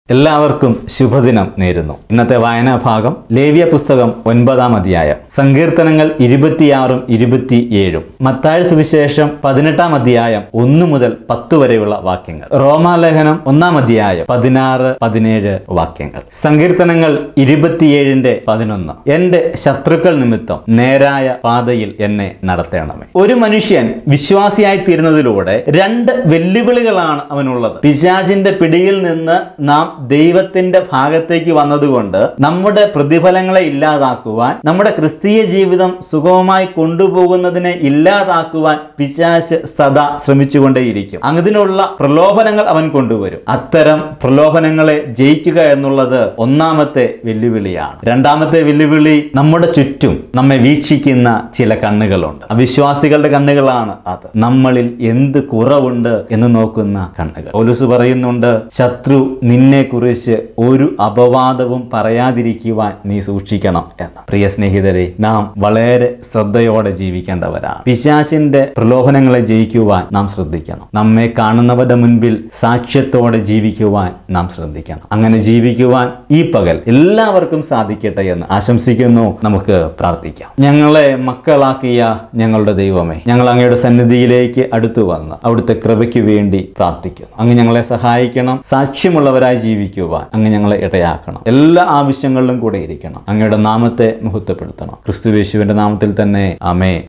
എല്ലാവർക്കും ശുഭദിനം നേരുന്നു ഇന്നത്തെ വായനാ ഭാഗം ലേവ്യ പുസ്തകം ഒൻപതാം അധ്യായം സങ്കീർത്തനങ്ങൾ ഇരുപത്തിയാറും ഇരുപത്തിയേഴും മത്താഴ് സുവിശേഷം പതിനെട്ടാം അധ്യായം ഒന്നു മുതൽ പത്ത് വരെയുള്ള വാക്യങ്ങൾ റോമാലേഖനം ഒന്നാം അധ്യായം പതിനാറ് പതിനേഴ് വാക്യങ്ങൾ സങ്കീർത്തനങ്ങൾ ഇരുപത്തിയേഴിന്റെ പതിനൊന്ന് എന്റെ ശത്രുക്കൾ നിമിത്തം നേരായ പാതയിൽ എന്നെ നടത്തേണമേ ഒരു മനുഷ്യൻ വിശ്വാസിയായി തീരുന്നതിലൂടെ രണ്ട് വെല്ലുവിളികളാണ് അവനുള്ളത് പിശാചിന്റെ പിടിയിൽ നിന്ന് നാം ദൈവത്തിന്റെ ഭാഗത്തേക്ക് വന്നതുകൊണ്ട് നമ്മുടെ പ്രതിഫലങ്ങളെ ഇല്ലാതാക്കുവാൻ നമ്മുടെ ക്രിസ്തീയ ജീവിതം സുഗമമായി കൊണ്ടുപോകുന്നതിനെ ഇല്ലാതാക്കുവാൻ പിശാശ് സദാ ശ്രമിച്ചുകൊണ്ടേയിരിക്കും അതിനുള്ള പ്രലോഭനങ്ങൾ അവൻ കൊണ്ടുവരും അത്തരം പ്രലോഭനങ്ങളെ ജയിക്കുക എന്നുള്ളത് ഒന്നാമത്തെ വെല്ലുവിളിയാണ് രണ്ടാമത്തെ വെല്ലുവിളി നമ്മുടെ ചുറ്റും നമ്മെ വീക്ഷിക്കുന്ന ചില കണ്ണുകളുണ്ട് അവിശ്വാസികളുടെ കണ്ണുകളാണ് അത് നമ്മളിൽ എന്ത് കുറവുണ്ട് എന്ന് നോക്കുന്ന കണ്ണുകൾ പോലീസ് പറയുന്നുണ്ട് ശത്രു നിന്നെ കുറിച്ച് ഒരു അപവാദവും പറയാതിരിക്കുവാൻ നീ സൂക്ഷിക്കണം എന്ന് പ്രിയ സ്നേഹിതരെ നാം വളരെ ശ്രദ്ധയോടെ ജീവിക്കേണ്ടവരാണ് പിശാചിന്റെ പ്രലോഭനങ്ങളെ ജയിക്കുവാൻ നാം ശ്രദ്ധിക്കണം നമ്മെ കാണുന്നവരുടെ മുൻപിൽ സാക്ഷ്യത്തോടെ ജീവിക്കുവാൻ നാം ശ്രദ്ധിക്കണം അങ്ങനെ ജീവിക്കുവാൻ ഈ പകൽ എല്ലാവർക്കും സാധിക്കട്ടെ എന്ന് ആശംസിക്കുന്നു നമുക്ക് പ്രാർത്ഥിക്കാം ഞങ്ങളെ മക്കളാക്കിയ ഞങ്ങളുടെ ദൈവമേ ഞങ്ങൾ അങ്ങയുടെ സന്നിധിയിലേക്ക് അടുത്തു വന്ന് അവിടുത്തെ കൃപയ്ക്ക് വേണ്ടി പ്രാർത്ഥിക്കുന്നു അങ്ങ് ഞങ്ങളെ സഹായിക്കണം സാക്ഷ്യമുള്ളവരായി ജീവിക്കുവാൻ അങ്ങ് ഞങ്ങളെ ഇടയാക്കണം എല്ലാ ആവശ്യങ്ങളിലും കൂടെ ഇരിക്കണം അങ്ങയുടെ നാമത്തെ മഹത്വപ്പെടുത്തണം ക്രിസ്തുവേശുവിന്റെ നാമത്തിൽ തന്നെ അമേ